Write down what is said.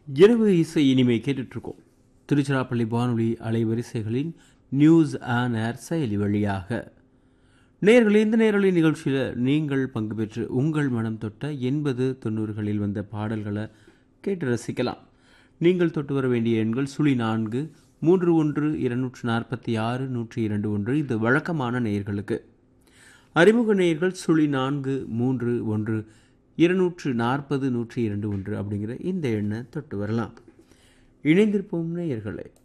இரவு இசை இனிமை கேட்டுட்ருக்கோம் திருச்சிராப்பள்ளி வானொலி அலைவரிசைகளின் நியூஸ் ஆன் ஏர் செயலி வழியாக நேயர்களே இந்த நேரலை நிகழ்ச்சியில் நீங்கள் பங்கு பெற்று உங்கள் மனம் தொட்ட எண்பது தொண்ணூறுகளில் வந்த பாடல்களை கேட்டு ரசிக்கலாம் நீங்கள் தொட்டு வர வேண்டிய எண்கள் சுழி நான்கு மூன்று ஒன்று இருநூற்று நாற்பத்தி ஆறு நூற்றி இரண்டு ஒன்று இது வழக்கமான நேயர்களுக்கு அறிமுக நேயர்கள் சுழி நான்கு மூன்று ஒன்று இருநூற்று நாற்பது நூற்றி இரண்டு ஒன்று அப்படிங்கிற இந்த எண்ணை தொட்டு வரலாம் இணைந்திருப்போம் நேயர்களே